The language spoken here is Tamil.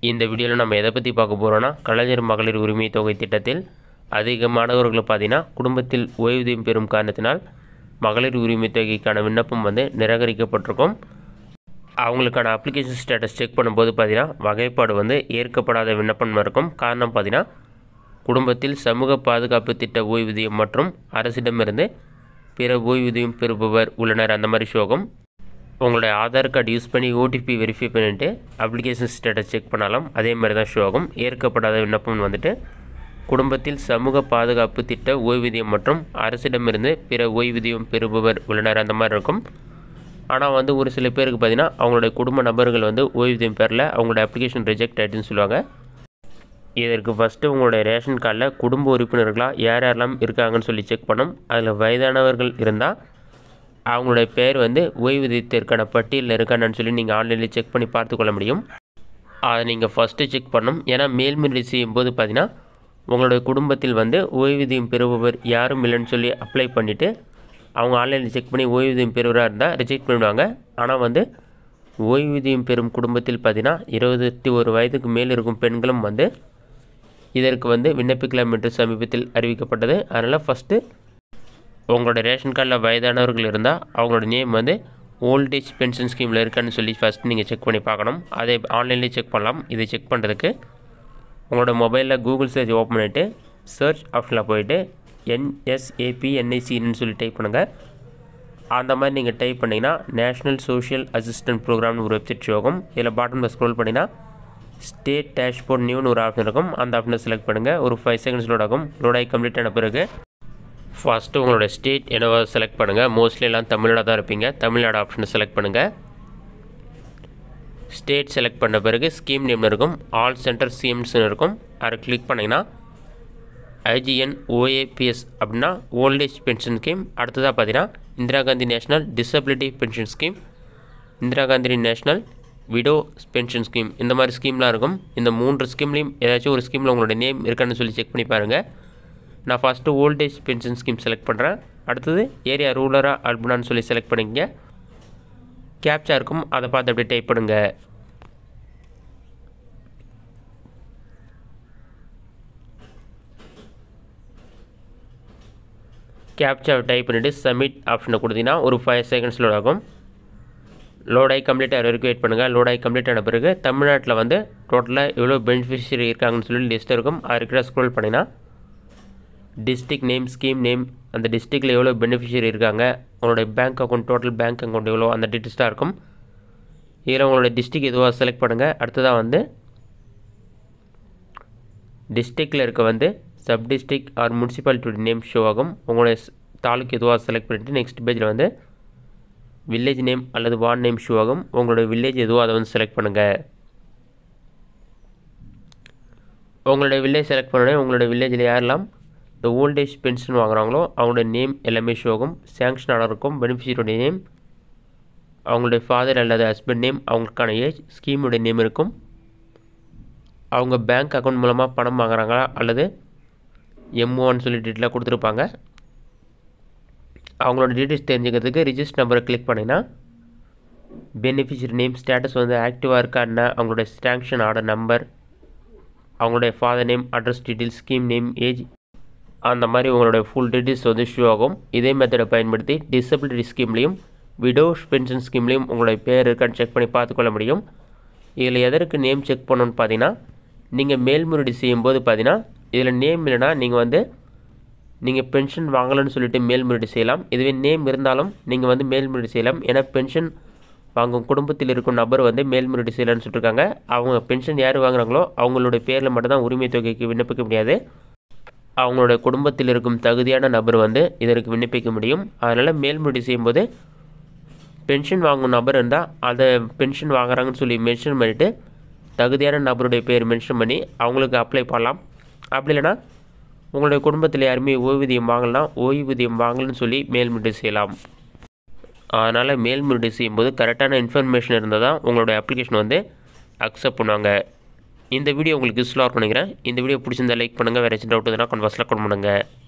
இந்த வீடியோவில் நம்ம எதை பற்றி பார்க்க போகிறோன்னா கலைஞர் மகளிர் உரிமை தொகை திட்டத்தில் அதிக மாணவர்கள் பார்த்தீங்கன்னா குடும்பத்தில் ஓய்வூதியம் பெறும் காரணத்தினால் மகளிர் உரிமை தொகைக்கான விண்ணப்பம் வந்து நிராகரிக்கப்பட்டிருக்கும் அவங்களுக்கான அப்ளிகேஷன் ஸ்டேட்டஸ் செக் பண்ணும்போது பார்த்தீங்கன்னா வகைப்பாடு வந்து ஏற்கப்படாத விண்ணப்பம் இருக்கும் காரணம் பார்த்தீங்கன்னா குடும்பத்தில் சமூக பாதுகாப்பு திட்ட ஓய்வூதியம் மற்றும் அரசிடமிருந்து பிற ஓய்வூதியம் பெறுபவர் உள்ளனர் அந்த மாதிரி ஷோகம் உங்களுடைய ஆதார் கார்டு யூஸ் பண்ணி ஓடிபி வெரிஃபை பண்ணிவிட்டு அப்ளிகேஷன் ஸ்டேட்டஸ் செக் பண்ணாலும் அதே மாதிரி தான் ஷோ ஆகும் ஏற்கப்படாத விண்ணப்பம் வந்துட்டு குடும்பத்தில் சமூக பாதுகாப்பு திட்ட ஓய்வூதியம் மற்றும் அரசிடமிருந்து பிற ஓய்வூதியம் பெறுபவர் உள்ளனர் அந்த மாதிரி இருக்கும் ஆனால் வந்து ஒரு சில பேருக்கு பார்த்தீங்கன்னா அவங்களுடைய குடும்ப நபர்கள் வந்து ஓய்வூதியம் பெறல அவங்களோட அப்ளிகேஷன் ரிஜெக்ட் ஆகிட்டுன்னு சொல்லுவாங்க இதற்கு ஃபஸ்ட்டு உங்களுடைய ரேஷன் கார்டில் குடும்ப உறுப்பினர்களாக யார் யாரெல்லாம் இருக்காங்கன்னு சொல்லி செக் பண்ணும் அதில் வயதானவர்கள் இருந்தால் அவங்களுடைய பேர் வந்து ஓய்வூதியத்திற்கான பட்டியலில் இருக்கான்னு சொல்லி நீங்கள் ஆன்லைனில் செக் பண்ணி பார்த்துக்கொள்ள முடியும் அதை நீங்கள் ஃபஸ்ட்டு செக் பண்ணணும் ஏன்னா மேல்முறை செய்யும்போது பார்த்தீங்கன்னா உங்களுடைய குடும்பத்தில் வந்து ஓய்வூதியம் பெறுபவர் யாரும் இல்லைன்னு சொல்லி அப்ளை பண்ணிவிட்டு அவங்க ஆன்லைனில் செக் பண்ணி ஓய்வூதியம் பெறுவராக இருந்தால் ரிஜெக்ட் பண்ணிவிடுவாங்க ஆனால் வந்து ஓய்வூதியம் பெறும் குடும்பத்தில் பார்த்தீங்கன்னா இருபத்தி ஒரு வயதுக்கு மேல் இருக்கும் பெண்களும் வந்து இதற்கு வந்து விண்ணப்பிக்கலாம் என்று சமீபத்தில் அறிவிக்கப்பட்டது அதனால் ஃபஸ்ட்டு உங்களோட ரேஷன் கார்டில் வயதானவர்கள் இருந்தால் அவங்களோட நேம் வந்து ஓல்டேஜ் பென்ஷன் ஸ்கீமில் இருக்கான்னு சொல்லி ஃபஸ்ட் நீங்கள் செக் பண்ணி பார்க்கணும் அதை ஆன்லைன்லேயே செக் பண்ணலாம் இதை செக் பண்ணுறதுக்கு உங்களோட மொபைலில் கூகுள் சர்ச் ஓப்பன் பண்ணிவிட்டு சர்ச் ஆப்ஷனில் போயிட்டு என்எஸ்ஏபி என்ஐசின்னு சொல்லி டைப் பண்ணுங்கள் அந்த மாதிரி நீங்கள் டைப் பண்ணிங்கன்னா நேஷ்னல் சோஷியல் அசிஸ்டன்ட் ப்ரோக்ராம்னு ஒரு வெப்சைட் ஷோகும் இதில் பாட்டமில் ஸ்க்ரோல் பண்ணிங்கன்னா ஸ்டேட் டேஷ்போர்ட் நியூன்னு ஒரு ஆப்ஷன் இருக்கும் அந்த ஆப்ஷனை செலக்ட் பண்ணுங்கள் ஒரு ஃபைவ் செகண்ட்ஸ் லோட் ஆகும் லோட் ஆகி கம்ப்ளீட் ஆன பிறகு ஃபஸ்ட்டு உங்களோட ஸ்டேட் என்னவோ செலக்ட் பண்ணுங்கள் மோஸ்ட்லி எல்லாம் தமிழ்நாடு தான் இருப்பீங்க தமிழ்நாடு ஆப்ஷனை செலக்ட் பண்ணுங்கள் ஸ்டேட் செலக்ட் பண்ண பிறகு ஸ்கீம் நேம்னு இருக்கும் ஆல் சென்டர் ஸ்கீம்ஸ்னு இருக்கும் அதை கிளிக் பண்ணிங்கன்னா ஐஜிஎன் ஓஏபிஎஸ் அப்படின்னா ஓல்டேஜ் பென்ஷன் ஸ்கீம் அடுத்ததாக பார்த்தீங்கன்னா Indira Gandhi national disability pension scheme Indira Gandhi national widow pension scheme இந்த மாதிரி ஸ்கீம்லாம் இருக்கும் இந்த மூன்று ஸ்கீம்லேயும் ஏதாச்சும் ஒரு ஸ்கீமில் உங்களோட நேம் இருக்கான்னு சொல்லி செக் பண்ணி பாருங்கள் நான் first old age pension scheme select பண்ணுறேன் அடுத்தது ஏரியா ரூலராக அல்பனான்னு சொல்லி செலக்ட் பண்ணிக்கங்க கேப்சா இருக்கும் அதை பார்த்து அப்படியே டைப் பண்ணுங்க கேப்சாவை டைப் பண்ணிவிட்டு சப்மிட் ஆப்ஷனை கொடுத்தீங்கன்னா ஒரு ஃபைவ் செகண்ட்ஸ் லோட் ஆகும் லோட் ஆகி கம்ப்ளீட் ஆகிற வரைக்கும் வெயிட் பண்ணுங்கள் லோட் ஆகி கம்ப்ளீட் ஆன பிறகு தமிழ்நாட்டில் வந்து டோட்டலாக எவ்வளோ பெனிஃபிஷரி இருக்காங்கன்னு சொல்லி லிஸ்ட் இருக்கும் அது இருக்கிற ஸ்க்ரோல் பண்ணிங்கன்னா டிஸ்ட்ரிக் நேம் ஸ்கீம் நேம் அந்த டிஸ்ட்ரிக்டில் எவ்வளோ பெனிஃபிஷரி இருக்காங்க உங்களுடைய bank account total bank account எவ்வளோ அந்த டீட்டெயில்ஸ் தான் இருக்கும் இதில் உங்களோட டிஸ்ட்ரிக் எதுவாக செலக்ட் பண்ணுங்கள் அடுத்ததாக வந்து டிஸ்ட்ரிக்டில் இருக்க வந்து sub district or municipality name show ஆகும் உங்களுடைய தாலுக்கு எதுவாக செலக்ட் பண்ணிவிட்டு நெக்ஸ்ட் பேஜில் வந்து வில்லேஜ் நேம் அல்லது வார்டு நேம் ஷோ ஆகும் உங்களோட வில்லேஜ் எதுவோ அதை வந்து செலக்ட் பண்ணுங்கள் உங்களோட வில்லேஜ் செலக்ட் பண்ணோடனே உங்களோட வில்லேஜில் யாரெல்லாம் இந்த ஓல்டேஜ் பென்ஷன் வாங்குறாங்களோ அவங்களோட நேம் எல்லாமே ஷோ ஆகும் சேங்ஷன் ஆர்டர் இருக்கும் பெனிஃபிஷரியோடைய நேம் அவங்களுடைய ஃபாதர் அல்லது ஹஸ்பண்ட் நேம் அவங்களுக்கான ஏஜ் ஸ்கீமுடைய நேம் இருக்கும் அவங்க பேங்க் அக்கௌண்ட் மூலமாக பணம் வாங்குறாங்களா அல்லது எம்ஓன்னு சொல்லி டீட்டெயிலாக கொடுத்துருப்பாங்க அவங்களோட டீட்டெயில்ஸ் தெரிஞ்சுக்கிறதுக்கு ரிஜிஸ்டர் நம்பரை கிளிக் பண்ணிங்கன்னா பெனிஃபிஷரி நேம் ஸ்டேட்டஸ் வந்து ஆக்டிவாக இருக்கா என்ன அவங்களுடைய சேங்ஷன் ஆர்டர் நம்பர் அவங்களுடைய father name address details scheme name age அந்த மாதிரி உங்களுடைய ஃபுல் டீட்டெயில்ஸ் வந்து ஷோ ஆகும் இதே மெத்தடை பயன்படுத்தி டிசபிலிட்டி ஸ்கீம்லேயும் விடோஸ் பென்ஷன் ஸ்கீம்லேயும் உங்களுடைய பேர் இருக்கான்னு செக் பண்ணி பார்த்துக்கொள்ள முடியும் இதில் எதற்கு நேம் செக் பண்ணணும்னு பார்த்தீங்கன்னா நீங்கள் மேல்முறையீடு செய்யும்போது பார்த்தீங்கன்னா இதில் நேம் இல்லைனா நீங்கள் வந்து நீங்கள் பென்ஷன் வாங்கலைன்னு சொல்லிட்டு மேல்முறையீடு செய்யலாம் இதுவே நேம் இருந்தாலும் நீங்கள் வந்து மேல்முறையீடு செய்யலாம் ஏன்னா பென்ஷன் வாங்கும் குடும்பத்தில் இருக்கும் நபர் வந்து மேல்முறையீடு செய்யலான்னு சொல்லியிருக்காங்க அவங்க பென்ஷன் யார் வாங்குறாங்களோ அவங்களுடைய பேரில் மட்டும்தான் உரிமை தொகைக்கு விண்ணப்பிக்க முடியாது அவங்களோட குடும்பத்தில் இருக்கும் தகுதியான நபர் வந்து இதற்கு விண்ணப்பிக்க முடியும் அதனால் மேல்முறையீடு செய்யும்போது பென்ஷன் வாங்கும் நபர் இருந்தால் அதை பென்ஷன் வாங்குறாங்கன்னு சொல்லி மென்ஷன் பண்ணிவிட்டு தகுதியான நபருடைய பேர் மென்ஷன் பண்ணி அவங்களுக்கு அப்ளை பண்ணலாம் அப்படி இல்லைனா உங்களுடைய குடும்பத்தில் யாருமே ஓய்வூதியம் வாங்கலாம் ஓய்வூதியம் வாங்கலன்னு சொல்லி மேல்முறையீடு செய்யலாம் அதனால் மேல்முறையீடு செய்யும்போது கரெக்டான இன்ஃபர்மேஷன் இருந்தால் தான் உங்களுடைய அப்ளிகேஷன் வந்து அக்செப்ட் பண்ணுவாங்க இந்த வீடியோ உங்களுக்கு யூஸ்ஃபுல்லாக இருக்கும் நினைக்கிறேன் இந்த வீடியோ பிடிச்சிருந்தா லைக் பண்ணுங்கள் வேறு ஏதாச்சும் டவுட் இருந்தால் கன்வர்ஸில் கொண்டு பண்ணுங்கள்